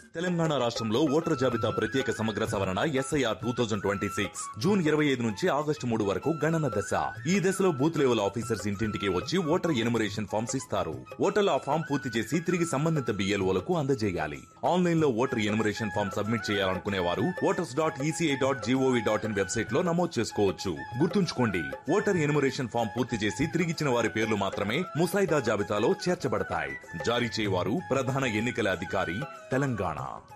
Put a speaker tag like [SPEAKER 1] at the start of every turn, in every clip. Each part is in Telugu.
[SPEAKER 1] తెలంగాణ రాష్ట్రంలో ఓటర్ జాబితా ప్రత్యేక సమగ్ర సవరణ SIR two thousand twenty six June ఇరవై ఐదు నుంచి ఆగస్టు మూడు వరకు గణన దశ ఈ దశలో బూత్ లెవెల్ ఆఫీసర్స్ ఇంటింటికి వచ్చి ఓటర్ ఎనుమరేషన్ ఫామ్స్ ఇస్తారు ఓటర్లు ఆ ఫామ్ పూర్తి చేసి తిరిగి సంబంధిత బిఎల్ఓలకు అందజేయాలి ఆన్లైన్ లో ఓటర్ ఎనుమరేషన్ ఫామ్ సబ్మిట్ చేయాలనుకునే వారు voters dot ECI dot GOV dot in website లో నమోదు చేసుకోవచ్చు గుర్తుంచుకోండి ఓటర్ ఎనుమరేషన్ ఫామ్ పూర్తి చేసి తిరిగిచ్చిన వారి పేర్లు మాత్రమే ముసాయిదా జాబితాలో చేర్చబడతాయి జారీ చేయవారు ప్రధాన ఎన్నికల అధికారి Telangana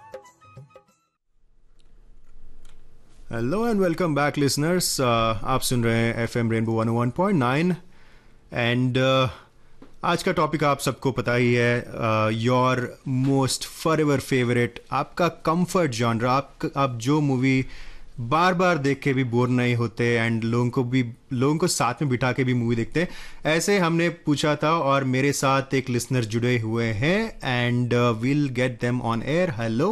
[SPEAKER 2] hello and welcome back listeners आप सुन रहे हैं F M rainbow one one point nine and आज का टॉपिक आप सबको पता ही है योर मोस्ट फॉर एवर फेवरेट आपका कंफर्ट जॉनर आप आप जो मूवी बार बार देख के भी बोर नहीं होते एंड लोगों को भी लोगों को साथ में बिठा के भी मूवी देखते हैं ऐसे हमने पूछा था और मेरे साथ एक लिसनर जुड़े हुए हैं and will get them on air hello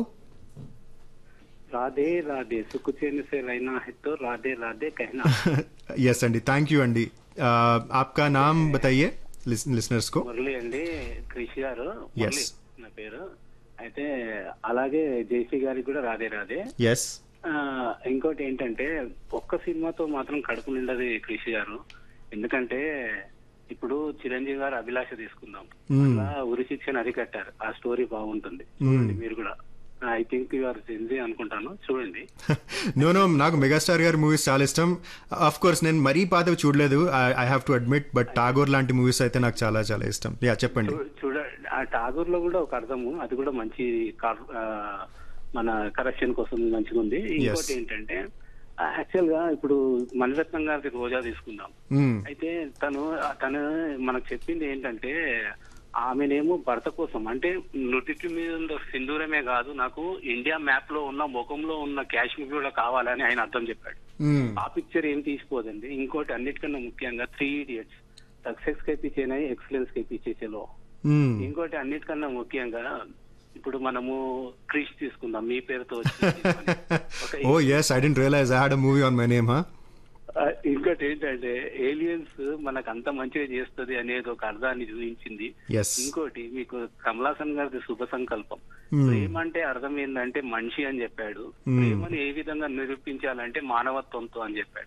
[SPEAKER 3] Radhe Radhe सुख चैन से रहना है तो राधे राधे कहना
[SPEAKER 2] यस అండి థ్యాంక్ యూ అండి Uh, आपका नाम बताइए लिसनर्स को
[SPEAKER 3] మురళి అండి కృషి గారు మురళి
[SPEAKER 2] Yes.
[SPEAKER 3] నా పేరు అయితే అలాగే జేసీ గారికి కూడా రాధే రాధే
[SPEAKER 2] ఎస్
[SPEAKER 3] ఆ, ఇంకోటి ఏంటంటే ఒక్క సినిమాతో మాత్రం కడుపు నిండదు కృషి గారు ఎందుకంటే ఇప్పుడు చిరంజీవి గారు అభిలాష తీసుకుందాం అలా ఉరి శిక్షణ అరికట్టారు ఆ స్టోరీ బాగుంటుంది చూడండి మీరు కూడా ఐ థింక్ యు ఆర్ జింజీ అనుకుంటాను చూడండి
[SPEAKER 2] నో నో నాకు మెగాస్టార్ గారి మూవీస్ చాలా ఇష్టం ఆఫ్ కోర్స్ నేను మరీ పాతవి చూడలేదు I have to admit but Tagore లాంటి మూవీస్ అయితే నాకు చాలా చాలా ఇష్టం యా చెప్పండి
[SPEAKER 3] చూ- చూడ ఆ ఠాగూర్ లో కూడా ఒక అర్థము అది కూడా మంచి కార్- ఆ, మన కరెక్షన్ కోసం మంచిగా ఉంది ఇంకోటి ఏంటంటే యాక్చువల్ గా ఇప్పుడు మణిరత్నం గారి రోజా తీసుకుందాం
[SPEAKER 2] మ్మ్.
[SPEAKER 3] అయితే తను తను మనకు చెప్పింది ఏంటంటే ఆమెనేమో భర్త కోసం అంటే నుటికి మీద ఉన్న సింధూరమే కాదు నాకు ఇండియా మ్యాప్ లో ఉన్న ముఖంలో ఉన్న కాశ్మీర్ కూడా కావాలని ఆయన అర్థం చెప్పాడు
[SPEAKER 2] మ్మ్.
[SPEAKER 3] ఆ పిక్చర్ ఏం తీసిపోదండి ఇంకోటి అన్నిటికన్నా ముఖ్యంగా త్రీ ఇడియట్స్ సక్సెస్ కే పీచేనే ఎక్సలెన్స్ కే పీచే చలో
[SPEAKER 2] మ్మ్.
[SPEAKER 3] ఇంకోటి అన్నిటికన్నా ముఖ్యంగా ఇప్పుడు మనము క్రిష్ తీసుకుందాం మీ పేరుతో వచ్చిన సినిమాని. ఒక
[SPEAKER 2] oh yes I didn't realise I had a movie on my name హా
[SPEAKER 3] ఆ, ఇంకోటి ఏంటంటే ఏలియన్స్ మనకు అంత మంచిగా చేస్తుంది అనేది ఒక అర్థాన్ని చూపించింది
[SPEAKER 2] ఎస్
[SPEAKER 3] ఇంకోటి మీకు కమలాసన్ గారిది శుభ సంకల్పం ప్రేమ అంటే అర్థం ఏంటంటే మనిషి అని చెప్పాడు ప్రేమను ఏ విధంగా నిరూపించాలంటే మానవత్వంతో అని చెప్పాడు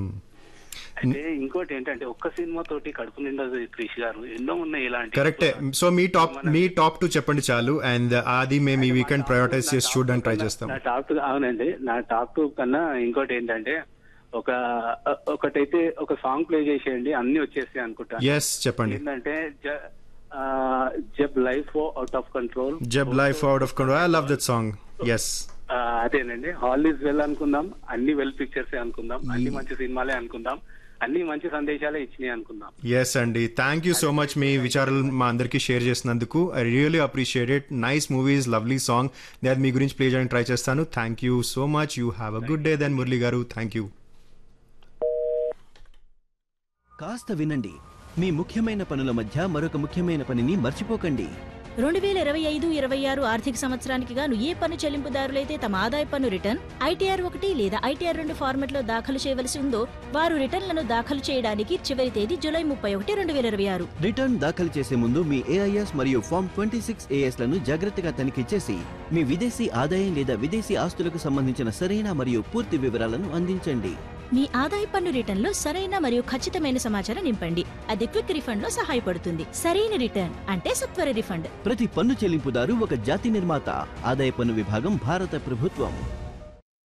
[SPEAKER 3] అయితే ఇంకోటి ఏంటంటే ఒక్క సినిమా తోటి కడుపు నిండదు క్రిష్ గారు ఎన్నో ఉన్నాయి ఇలాంటి
[SPEAKER 2] కరెక్టే సో మీ టాప్ మీ టాప్ టూ చెప్పండి చాలు అండ్ అది మేము ఈ వీకెండ్ ప్రయారిటైజ్ చేసి చూడడానికి ట్రై చేస్తాం
[SPEAKER 3] నా టాప్ టూ అవునండి నా టాప్ టూ కన్నా ఇంకోటి ఏంటంటే ఒక ఒకటైతే ఒక సాంగ్ ప్లే చేసేయండి అన్ని వచ్చేస్తాయి అనుకుంటా
[SPEAKER 2] ఎస్ చెప్పండి
[SPEAKER 3] ఏంటంటే జ- ఆ, జబ్ లైఫ్ అవుట్ ఆఫ్ కంట్రోల్
[SPEAKER 2] జబ్ life out of control I love that song yes
[SPEAKER 3] అదేనండి హాల్ ఈజ్ వెల్ అనుకుందాం అన్ని వెల్ పిక్చర్స్ అనుకుందాం అన్ని మంచి సినిమాలే అనుకుందాం అన్ని మంచి సందేశాలే ఇచ్చినాయి అనుకుందాం
[SPEAKER 2] ఎస్ అండి థ్యాంక్ యూ సో మచ్ మీ విచారాలు మా అందరికీ షేర్ చేసినందుకు I really appreciate it nice movies lovely song నేను మీ గురించి ప్లే చేయడానికి ట్రై చేస్తాను thank you so much you have a good day then Murali గారు థ్యాంక్ యూ
[SPEAKER 4] కాస్త వినండి మీ ముఖ్యమైన పనుల మధ్య మరొక ముఖ్యమైన పనిని మర్చిపోకండి
[SPEAKER 5] రెండు వేల ఇరవై ఐదు ఇరవై ఆరు ఆర్థిక సంవత్సరానికి గాను ఏ పన్ను చెల్లింపుదారులైతే తమ ఆదాయ పన్ను రిటర్న్ ఐటీఆర్ ఒకటి లేదా ఐటీఆర్ రెండు ఫార్మెట్ లో దాఖలు చేయవలసి ఉందో వారు రిటర్న్లను దాఖలు చేయడానికి చివరి తేదీ జూలై ముప్పై ఒకటి రెండు వేల ఇరవై ఆరు
[SPEAKER 4] రిటర్న్ దాఖలు చేసే ముందు మీ ఏఐఎస్ మరియు ఫామ్ ట్వంటీ సిక్స్ ఏఎస్ లను జాగ్రత్తగా తనిఖీ చేసి మీ విదేశీ ఆదాయం లేదా విదేశీ ఆస్తులకు సంబంధించిన సరైన మరియు పూర్తి వివరాలను అందించండి
[SPEAKER 5] మీ ఆదాయ పన్ను రిటర్న్ లో సరైన మరియు ఖచ్చితమైన సమాచారం నింపండి అది క్విక్ రిఫండ్ లో సహాయపడుతుంది సరైన రిటర్న్ అంటే సత్వర రిఫండ్
[SPEAKER 4] ప్రతి పన్ను చెల్లింపుదారు ఒక జాతి నిర్మాత ఆదాయ పన్ను విభాగం భారత ప్రభుత్వం